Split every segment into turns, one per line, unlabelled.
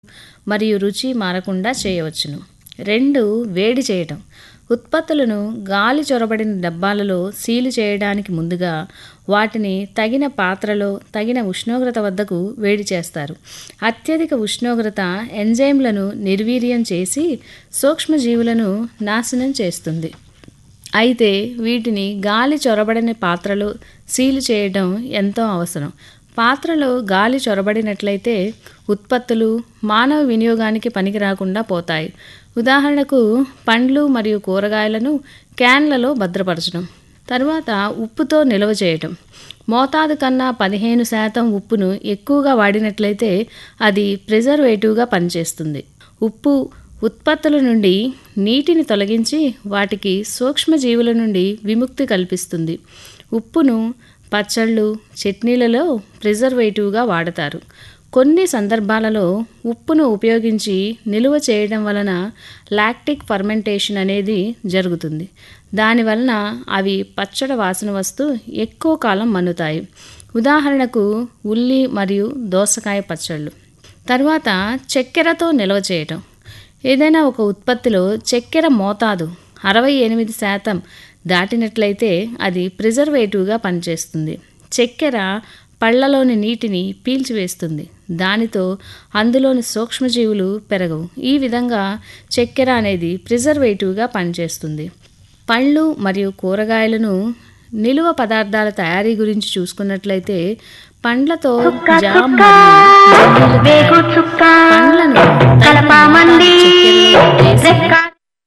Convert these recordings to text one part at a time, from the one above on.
మరియు రుచి మారకుండా చేయవచ్చును రెండు వేడి చేయటం ఉత్పత్తులను గాలి చొరబడిన డబ్బాలలో సీలు చేయడానికి ముందుగా వాటిని తగిన పాత్రలో తగిన ఉష్ణోగ్రత వద్దకు వేడి చేస్తారు అత్యధిక ఉష్ణోగ్రత ఎంజైమ్లను నిర్వీర్యం చేసి సూక్ష్మజీవులను నాశనం చేస్తుంది అయితే వీటిని గాలి చొరబడని పాత్రలో సీలు చేయడం ఎంతో అవసరం పాత్రలో గాలి చొరబడినట్లయితే ఉత్పత్తులు మానవ వినియోగానికి పనికి రాకుండా పోతాయి ఉదాహరణకు పండ్లు మరియు కూరగాయలను క్యాన్లలో భద్రపరచడం తర్వాత ఉప్పుతో నిల్వ చేయటం మోతాదు కన్నా పదిహేను శాతం ఉప్పును ఎక్కువగా వాడినట్లయితే అది ప్రిజర్వేటివ్గా పనిచేస్తుంది ఉప్పు ఉత్పత్తుల నుండి నీటిని తొలగించి వాటికి సూక్ష్మజీవుల నుండి విముక్తి కల్పిస్తుంది ఉప్పును పచ్చళ్ళు చట్నీలలో ప్రిజర్వేటివ్గా వాడతారు కొన్ని సందర్భాలలో ఉప్పును ఉపయోగించి నిలువ చేయడం వలన లాక్టిక్ ఫర్మెంటేషన్ అనేది జరుగుతుంది దానివలన అవి పచ్చడి వాసన వస్తూ ఎక్కువ కాలం మన్నుతాయి ఉదాహరణకు ఉల్లి మరియు దోసకాయ పచ్చళ్ళు తర్వాత చక్కెరతో నిల్వ చేయటం ఏదైనా ఒక ఉత్పత్తిలో చక్కెర మోతాదు అరవై ఎనిమిది శాతం దాటినట్లయితే అది ప్రిజర్వేటివ్గా పనిచేస్తుంది చక్కెర పళ్ళలోని నీటిని పీల్చివేస్తుంది దానితో అందులోని సూక్ష్మజీవులు పెరగవు ఈ విధంగా చక్కెర అనేది ప్రిజర్వేటివ్గా పనిచేస్తుంది పళ్ళు మరియు కూరగాయలను నిలువ పదార్థాల తయారీ గురించి చూసుకున్నట్లయితే పండ్లతో జామ్ మరియు జెల్లీల తయారీ. పండ్లను తగిన మోతాదు చక్కెరలో వేసి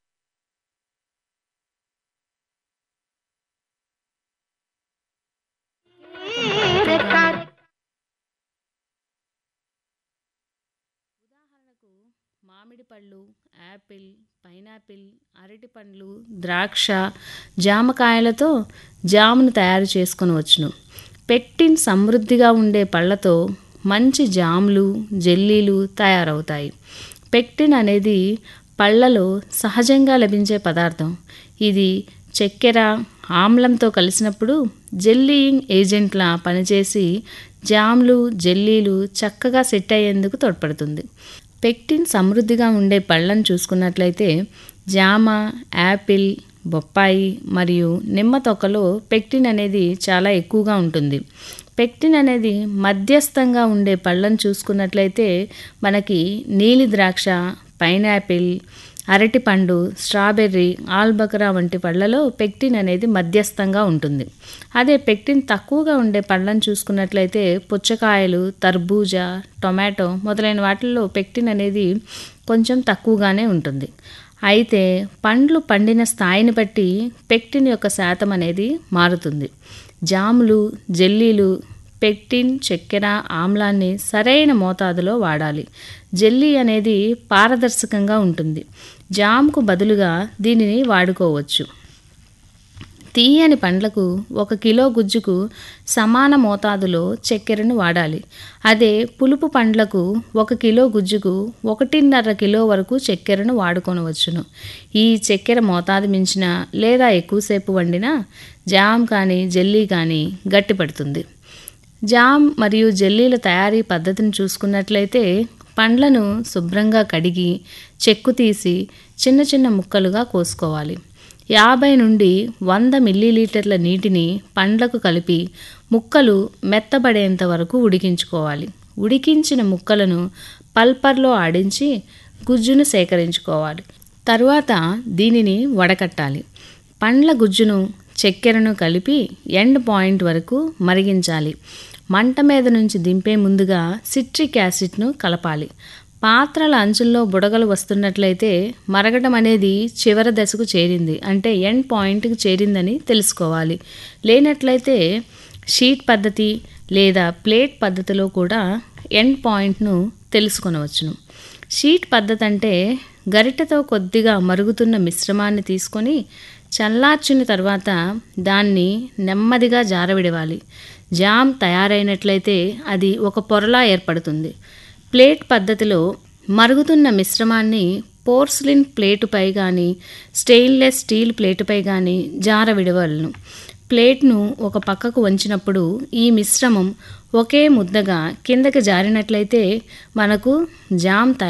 ఉదాహరణకు మామిడి పళ్ళు యాపిల్ పైనాపిల్ అరటి పండ్లు ద్రాక్ష జామకాయలతో జామును తయారు చేసుకొనవచ్చును పెక్టిన్ సమృద్ధిగా ఉండే పళ్ళతో మంచి జాములు జెల్లీలు తయారవుతాయి పెక్టిన్ అనేది పళ్ళలో సహజంగా లభించే పదార్థం ఇది చక్కెర ఆమ్లంతో కలిసినప్పుడు జెల్లీయింగ్ ఏజెంట్లా పనిచేసి జామ్లు జెల్లీలు చక్కగా సెట్ అయ్యేందుకు తోడ్పడుతుంది పెక్టిన్ సమృద్ధిగా ఉండే పళ్ళను చూసుకున్నట్లయితే జామ యాపిల్ బొప్పాయి మరియు నిమ్మ తొక్కలో పెక్టిన్ అనేది చాలా ఎక్కువగా ఉంటుంది పెక్టిన్ అనేది మధ్యస్థంగా ఉండే పళ్ళను చూసుకున్నట్లయితే మనకి నీలి ద్రాక్ష పైనాపిల్ అరటిపండు స్ట్రాబెర్రీ ఆల్బకరా వంటి పళ్ళలో పెక్టిన్ అనేది మధ్యస్థంగా ఉంటుంది అదే పెక్టిన్ తక్కువగా ఉండే పళ్ళను చూసుకున్నట్లయితే పుచ్చకాయలు తర్బూజా టొమాటో మొదలైన వాటిల్లో పెక్టిన్ అనేది కొంచెం తక్కువగానే ఉంటుంది అయితే పండ్లు పండిన స్థాయిని బట్టి పెక్టిన్ యొక్క శాతం అనేది మారుతుంది జాములు జెల్లీలు పెక్టిన్ చక్కెర ఆమ్లాన్ని సరైన మోతాదులో వాడాలి జెల్లీ అనేది పారదర్శకంగా ఉంటుంది జామ్కు బదులుగా దీనిని వాడుకోవచ్చు తీయని పండ్లకు ఒక కిలో గుజ్జుకు సమాన మోతాదులో చక్కెరను వాడాలి అదే పులుపు పండ్లకు ఒక కిలో గుజ్జుకు ఒకటిన్నర కిలో వరకు చక్కెరను వాడుకొనవచ్చును ఈ చక్కెర మోతాదు మించిన లేదా ఎక్కువసేపు వండినా జామ్ కానీ జెల్లీ కానీ గట్టిపడుతుంది జామ్ మరియు జెల్లీల తయారీ పద్ధతిని చూసుకున్నట్లయితే పండ్లను శుభ్రంగా కడిగి చెక్కు తీసి చిన్న చిన్న ముక్కలుగా కోసుకోవాలి యాభై నుండి వంద మిల్లీలీటర్ల నీటిని పండ్లకు కలిపి ముక్కలు మెత్తబడేంత వరకు ఉడికించుకోవాలి ఉడికించిన ముక్కలను పల్పర్లో ఆడించి గుజ్జును సేకరించుకోవాలి తరువాత దీనిని వడకట్టాలి పండ్ల గుజ్జును చక్కెరను కలిపి ఎండ్ పాయింట్ వరకు మరిగించాలి మంట మీద నుంచి దింపే ముందుగా సిట్రిక్ యాసిడ్ను కలపాలి పాత్రల అంచుల్లో బుడగలు వస్తున్నట్లయితే మరగడం అనేది చివరి దశకు చేరింది అంటే ఎండ్ పాయింట్కి చేరిందని తెలుసుకోవాలి లేనట్లయితే షీట్ పద్ధతి లేదా ప్లేట్ పద్ధతిలో కూడా ఎండ్ పాయింట్ను తెలుసుకొనవచ్చును షీట్ పద్ధతి అంటే గరిటెతో కొద్దిగా మరుగుతున్న మిశ్రమాన్ని తీసుకొని చల్లార్చిన తర్వాత దాన్ని నెమ్మదిగా జారవిడవాలి జామ్ తయారైనట్లయితే అది ఒక పొరలా ఏర్పడుతుంది ప్లేట్ పద్ధతిలో మరుగుతున్న మిశ్రమాన్ని పోర్సిలిన్ ప్లేటుపై కానీ స్టెయిన్లెస్ స్టీల్ ప్లేటుపై కానీ జారవిడవలను ప్లేట్ను ఒక పక్కకు వంచినప్పుడు ఈ మిశ్రమం ఒకే ముద్దగా కిందకి జారినట్లయితే మనకు జామ్ తయారు